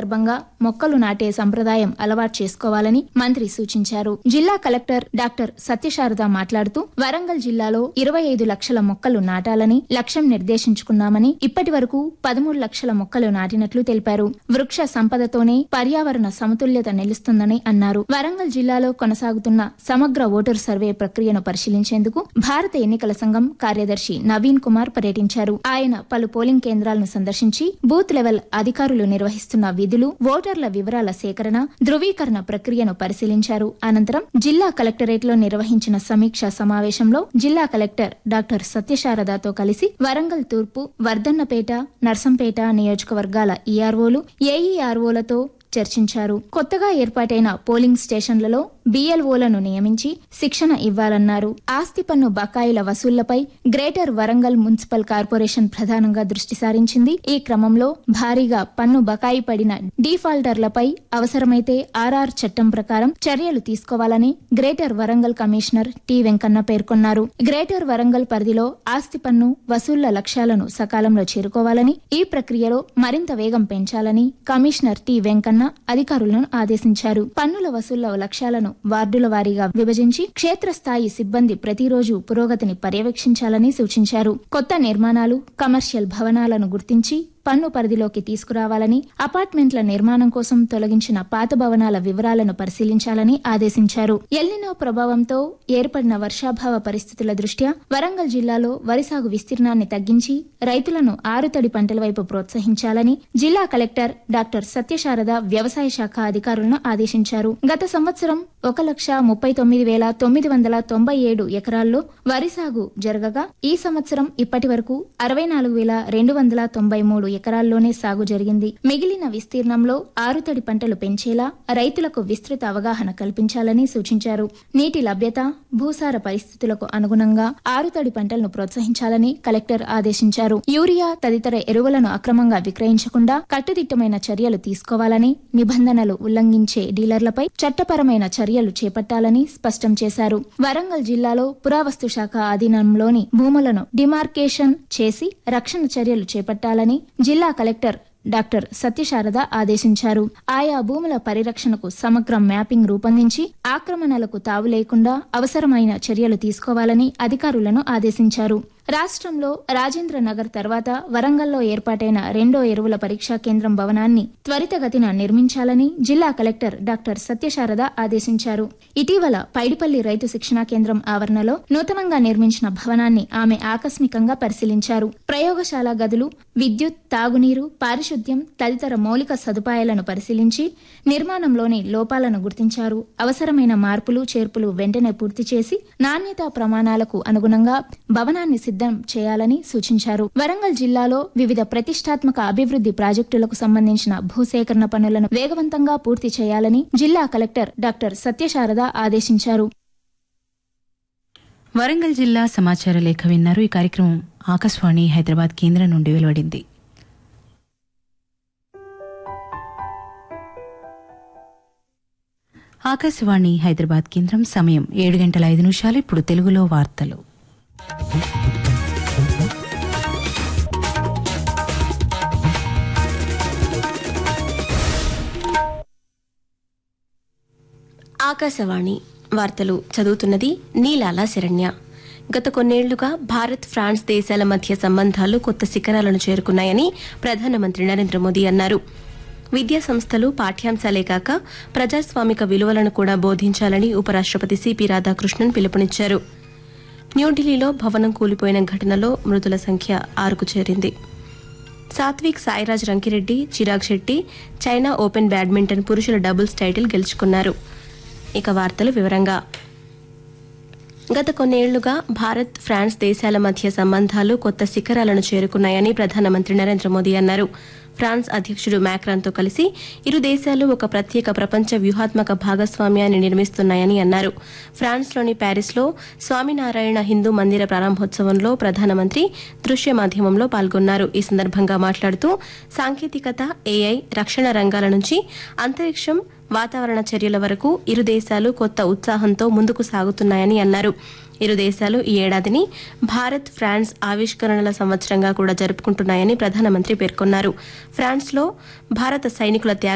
సందర్భంగా మొక్కలు నాటే సంప్రదాయం అలవాటు చేసుకోవాలని మంత్రి సూచించారు జిల్లా కలెక్టర్ డాక్టర్ సత్యశారద మాట్లాడుతూ వరంగల్ జిల్లాలో ఇరవై ఐదు లక్షల మొక్కలు నాటాలని లక్ష్యం నిర్దేశించుకున్నామని ఇప్పటి వరకు పదమూడు లక్షల మొక్కలు నాటినట్లు తెలిపారు వృక్ష సంపదతోనే పర్యావరణ సమతుల్యత నిలుస్తుందని అన్నారు వరంగల్ జిల్లాలో కొనసాగుతున్న సమగ్ర ఓటర్ సర్వే ప్రక్రియను పరిశీలించేందుకు భారత ఎన్నికల సంఘం కార్యదర్శి నవీన్ కుమార్ పర్యటించారు ఆయన పలు పోలింగ్ కేంద్రాలను సందర్శించి బూత్ లెవెల్ అధికారులు నిర్వహిస్తున్న విధులు ఓటర్ల వివరాల సేకరణ ధృవీకరణ ప్రక్రియను పరిశీలించారు అనంతరం జిల్లా కలెక్టరేట్ లో నిర్వహించిన సమీక్షా సమావేశంలో జిల్లా కలెక్టర్ డాక్టర్ సత్యశారదతో కలిసి వరంగల్ తూర్పు వర్ధన్నపేట నర్సంపేట నియోజకవర్గాల ఈఆర్ఓలు ఏఈఆర్ఓలతో చర్చించారు కొత్తగా ఏర్పాటైన పోలింగ్ స్టేషన్లలో బీఎల్ఓలను నియమించి శిక్షణ ఇవ్వాలన్నారు ఆస్తి పన్ను బకాయిల వసూళ్లపై గ్రేటర్ వరంగల్ మున్సిపల్ కార్పొరేషన్ ప్రధానంగా దృష్టి సారించింది ఈ క్రమంలో భారీగా పన్ను బకాయి పడిన డీఫాల్టర్లపై అవసరమైతే ఆర్ఆర్ చట్టం ప్రకారం చర్యలు తీసుకోవాలని greater Warangal commissioner T Venkanna పేర్కొన్నారు గ్రేటర్ వరంగల్ పరిధిలో ఆస్తి పన్ను వసూళ్ల లక్ష్యాలను సకాలంలో చేరుకోవాలని ఈ ప్రక్రియలో మరింత వేగం పెంచాలని కమిషనర్ టి వెంకన్న అధికారులను ఆదేశించారు పన్నుల వసూళ్ల లక్ష్యాలను వార్డుల వారీగా విభజించి క్షేత్రస్థాయి సిబ్బంది ప్రతిరోజు పురోగతిని పర్యవేక్షించాలని సూచించారు కొత్త నిర్మాణాలు కమర్షియల్ భవనాలను గుర్తించి పన్ను పరిధిలోకి తీసుకురావాలని అపార్ట్మెంట్ల నిర్మాణం కోసం తొలగించిన పాత భవనాల వివరాలను పరిశీలించాలని ఆదేశించారు ఎల్నినో ప్రభావంతో ఏర్పడిన వర్షాభావ పరిస్థితుల దృష్ట్యా వరంగల్ జిల్లాలో వరి సాగు విస్తీర్ణాన్ని తగ్గించి రైతులను ఆరుతడి పంటల వైపు ప్రోత్సహించాలని జిల్లా కలెక్టర్ డాక్టర్ సత్యశారద వ్యవసాయ శాఖ అధికారులను ఆదేశించారు గత సంవత్సరం ఒక లక్ష ముప్పై తొమ్మిది వేల తొమ్మిది వందల తొంభై ఏడు ఎకరాల్లో వరి సాగు జరగగా ఈ సంవత్సరం ఇప్పటి వరకు అరవై నాలుగు వేల రెండు వందల తొంభై మూడు ఎకరాల్లోనే సాగు జరిగింది మిగిలిన విస్తీర్ణంలో ఆరుతడి పంటలు పెంచేలా రైతులకు విస్తృత అవగాహన కల్పించాలని సూచించారు నీటి లభ్యత భూసార పరిస్థితులకు అనుగుణంగా ఆరుతడి పంటలను ప్రోత్సహించాలని కలెక్టర్ ఆదేశించారు యూరియా తదితర ఎరువులను అక్రమంగా విక్రయించకుండా కట్టుదిట్టమైన చర్యలు తీసుకోవాలని నిబంధనలు ఉల్లంఘించే డీలర్లపై చట్టపరమైన చర్యలు చేపట్టాలని స్పష్టం చేశారు వరంగల్ జిల్లాలో పురావస్తు శాఖ ఆధీనంలోని భూములను డిమార్కేషన్ చేసి రక్షణ చర్యలు చేపట్టాలని జిల్లా కలెక్టర్ డాక్టర్ సత్యశారద ఆదేశించారు ఆయా భూముల పరిరక్షణకు సమగ్ర మ్యాపింగ్ రూపొందించి ఆక్రమణలకు తావు లేకుండా అవసరమైన చర్యలు తీసుకోవాలని అధికారులను ఆదేశించారు రాష్ట్రంలో రాజేంద్ర నగర్ తర్వాత వరంగల్లో ఏర్పాటైన రెండో ఎరువుల పరీక్షా కేంద్రం భవనాన్ని త్వరితగతిన నిర్మించాలని జిల్లా కలెక్టర్ డాక్టర్ సత్యశారద ఆదేశించారు ఇటీవల పైడిపల్లి రైతు శిక్షణా కేంద్రం ఆవరణలో నూతనంగా నిర్మించిన భవనాన్ని ఆమె ఆకస్మికంగా పరిశీలించారు ప్రయోగశాల గదులు విద్యుత్ తాగునీరు పారిశుద్ధ్యం తదితర మౌలిక సదుపాయాలను పరిశీలించి నిర్మాణంలోని లోపాలను గుర్తించారు అవసరమైన మార్పులు చేర్పులు వెంటనే పూర్తి చేసి నాణ్యతా ప్రమాణాలకు అనుగుణంగా భవనాన్ని సిద్ధం చేయాలని సూచించారు వరంగల్ జిల్లాలో వివిధ ప్రతిష్టాత్మక అభివృద్ధి ప్రాజెక్టులకు సంబంధించిన భూసేకరణ పనులను వేగవంతంగా పూర్తి చేయాలని జిల్లా కలెక్టర్ డాక్టర్ సత్యశారద ఆదేశించారు వరంగల్ జిల్లా సమాచార లేఖ విన్నారు ఈ కార్యక్రమం ఆకాశవాణి హైదరాబాద్ కేంద్రం నుండి వెలువడింది ఆకాశవాణి హైదరాబాద్ కేంద్రం సమయం ఏడు గంటల ఐదు నిమిషాలు ఇప్పుడు తెలుగులో వార్తలు ఆకాశవాణి వార్తలు చదువుతున్నది నీలాల శరణ్య గత కొన్నేళ్లుగా భారత్ ఫ్రాన్స్ దేశాల మధ్య సంబంధాలు కొత్త శిఖరాలను చేరుకున్నాయని ప్రధానమంత్రి నరేంద్ర మోదీ అన్నారు విద్యా సంస్థలు పాఠ్యాంశాలే కాక ప్రజాస్వామిక విలువలను కూడా బోధించాలని ఉపరాష్ట్రపతి సిపి రాధాకృష్ణన్ పిలుపునిచ్చారు న్యూఢిల్లీలో భవనం కూలిపోయిన ఘటనలో మృతుల సంఖ్య ఆరుకు చేరింది Satwik Sairaj Rankireddy Chirag Shetty China open badminton పురుషుల డబుల్స్ టైటిల్ గెలుచుకున్నారు ఇక వార్తలు వివరంగా గత కొన్నేళ్లుగా భారత్ ఫ్రాన్స్ దేశాల మధ్య సంబంధాలు కొత్త శిఖరాలను చేరుకున్నాయని ప్రధానమంత్రి నరేంద్ర మోదీ అన్నారు ఫ్రాన్స్ అధ్యక్షుడు మ్యాక్రాన్తో కలిసి ఇరు దేశాలు ఒక ప్రత్యేక ప్రపంచ వ్యూహాత్మక భాగస్వామ్యాన్ని నిర్మిస్తున్నాయని అన్నారు ఫ్రాన్స్లోని ప్యారిస్లో స్వామినారాయణ హిందూ మందిర ప్రారంభోత్సవంలో ప్రధానమంత్రి దృశ్య మాధ్యమంలో పాల్గొన్నారు ఈ సందర్భంగా మాట్లాడుతూ సాంకేతికత ఏఐ రక్షణ రంగాల నుంచి అంతరిక్షం వాతావరణ చర్యల వరకు ఇరు దేశాలు కొత్త ఉత్సాహంతో ముందుకు సాగుతున్నాయని అన్నారు ఇరు దేశాలు ఈ ఏడాదిని భారత్ ఫ్రాన్స్ ఆవిష్కరణల సంవత్సరంగా కూడా జరుపుకుంటున్నాయని ప్రధానమంత్రి పేర్కొన్నారు ఫ్రాన్స్లో భారత సైనికుల త్యాగ